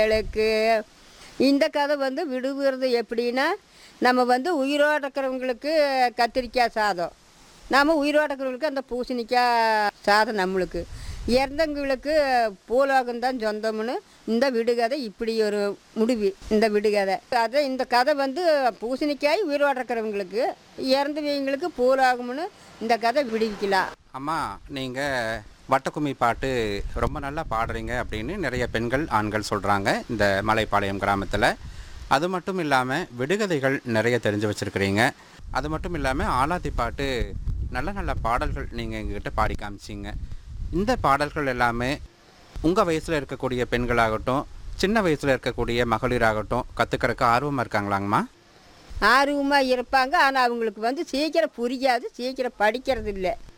எனக்கு இந்த கதை வந்து விடுவிறது எப்படின்னா நம்ம வந்து உயிரோட இருக்கிறவங்களுக்கு கத்திரிக்காய் சாதம் நாம் உயிரோட இருக்கிறவங்களுக்கு அந்த பூசணிக்காய் சாதம் நம்மளுக்கு இறந்தவங்களுக்கு பூலோகம் தான் சொந்தம்னு இந்த விடுகதை இப்படி ஒரு முடிவு இந்த விடுகதை அதை இந்த கதை வந்து பூசணிக்காய் உயிரோட இருக்கிறவங்களுக்கு இறந்தவங்களுக்கு பூலோகம்னு இந்த கதை விடுவிக்கலாம் அம்மா நீங்கள் வட்டக்கும்மி பாட்டு ரொம்ப நல்லா பாடுறீங்க அப்படின்னு நிறைய பெண்கள் ஆண்கள் சொல்கிறாங்க இந்த மலைப்பாளையம் கிராமத்தில் அது மட்டும் இல்லாமல் விடுகதைகள் நிறைய தெரிஞ்சு வச்சுருக்கிறீங்க அது மட்டும் இல்லாமல் ஆலாத்தி பாட்டு நல்ல நல்ல பாடல்கள் நீங்கள் எங்ககிட்ட பாடி காமிச்சிங்க இந்த பாடல்கள் எல்லாமே உங்கள் வயசில் இருக்கக்கூடிய பெண்களாகட்டும் சின்ன வயசில் இருக்கக்கூடிய மகளிராகட்டும் கற்றுக்கிறதுக்கு ஆர்வமாக இருக்காங்களாங்கம்மா ஆர்வமாக இருப்பாங்க ஆனால் அவங்களுக்கு வந்து சீக்கிரம் புரியாது சீக்கிரம் படிக்கிறது இல்லை